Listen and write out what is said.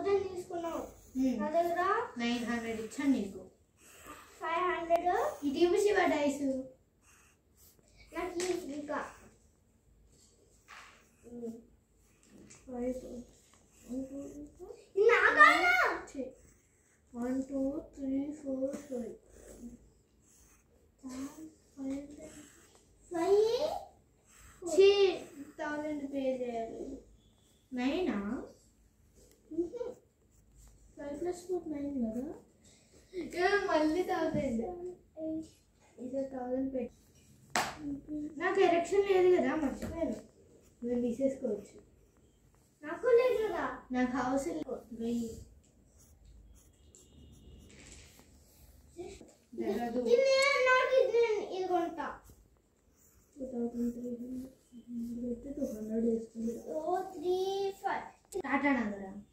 thousand తీసుకున్నావు నా దగ్గర నైన్ హండ్రెడ్ ఇచ్చాను నీకు ఫైవ్ హండ్రెడ్ ఇది ఇవ్వు శివ డైస్ నాకు ఈ- ఇంకా ఇది నాకానా one two three four five five ఛీ థౌజండ్ పే చేయాలి నైనా ఫైవ్ ప్లస్ ఫోర్ నైన్ కదా ఇక మళ్ళీ థౌజండ్ ఇది థౌజండ్ పెట్టి నాకు ఎలక్షన్ లేదు కదా మర్చిపోయాను నువ్వు తీసేసుకోవచ్చు నాకు లేదు కదా నాకు హౌస్ వెయ్యి జరగదు ఇది నేను- నాకు ఇది నేను ఇది కొంటా టూ థౌజండ్ త్రీ హండ్రెడ్ పెట్టి టూ హండ్రెడ్ వేసుకుంది ఓ త్రీ ఫైవ్ టాటా నగరా